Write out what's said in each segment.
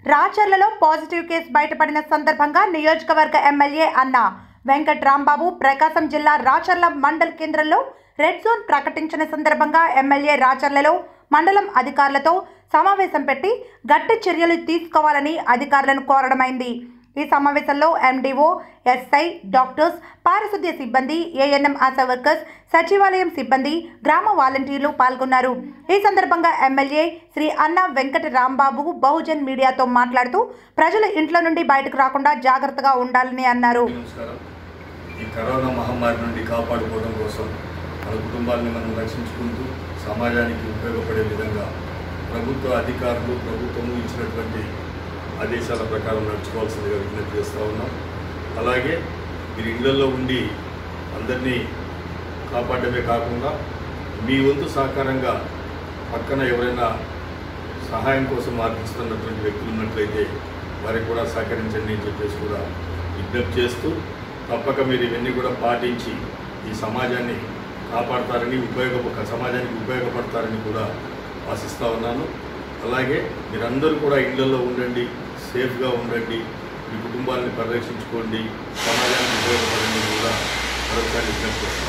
రాచర్లలో positive case బయటపడిన సందర్భంగా నియోజకవర్గ ఎమ్మెల్యే అన్న వెంకట్ రాంబాబు ప్రకాశం జిల్లా రాచర్ల మండల్ కేంద్రంలో రెడ్ జోన్ ప్రకటించిన సందర్భంగా ఎమ్మెల్యే రాచర్లలో మండలం అధికారులతో సమావేశం పెట్టి గట్టి చర్యలు తీసుకోవాలని అధికారులను కోరడమైంది ఈ సమావేశంలో ఎండిఓ ఎస్ఐ డాక్టర్స్ పారిశుద్ధ్య సిబ్బంది ఏఎన్ఎం ఆశా వర్కర్స్ సచివాలయం సిబ్బంది గ్రామ వాలంటీర్లు పాల్గొన్నారు ఈ సందర్భంగా ఎమ్మెల్యే శ్రీ అన్న వెంకట రాంబాబు బహుజన్ మీడియాతో మాట్లాడుతూ ప్రజలు ఇంట్లో నుండి బయటకు రాకుండా జాగ్రత్తగా ఉండాలని అన్నారు నమస్కారం ఈ కరోనా మహమ్మారి నుండి కాపాడుకోవడం కోసం మన కుటుంబాలని మనం రక్షించుకుంటూ సమాజానికి ఉపయోగపడే విధంగా ప్రభుత్వ అధికారులు ప్రభుత్వము ఇచ్చినటువంటి ఆదేశాల ప్రకారం నడుచుకోవాల్సిందిగా విజ్ఞప్తి చేస్తూ ఉన్నాం అలాగే మీరు ఇళ్లలో ఉండి అందరినీ కాపాడమే కాకుండా మీ వంతు సహకారంగా పక్కన ఎవరైనా సహాయం కోసం ఆర్థిస్తున్నటువంటి వ్యక్తులు ఉన్నట్లయితే వారికి కూడా సహకరించండి అని చెప్పేసి కూడా విజ్ఞప్తి చేస్తూ తప్పక మీరు ఇవన్నీ కూడా పాటించి ఈ సమాజాన్ని కాపాడతారని ఉపయోగ సమాజానికి ఉపయోగపడతారని కూడా ఆశిస్తూ ఉన్నాను అలాగే మీరందరూ కూడా ఇళ్లలో ఉండండి సేఫ్గా ఉండండి మీ కుటుంబాలను పరిరక్షించుకోండి సమాజానికి ఉపయోగపడండి అని కూడా మరొకసారి విజ్ఞప్తి చేస్తాను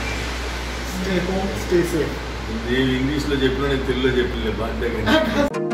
Stay home, stay safe. నేను ఇంగ్లీష్లో చెప్పినా నేను తెలుగులో చెప్పలేదు బాధ్యత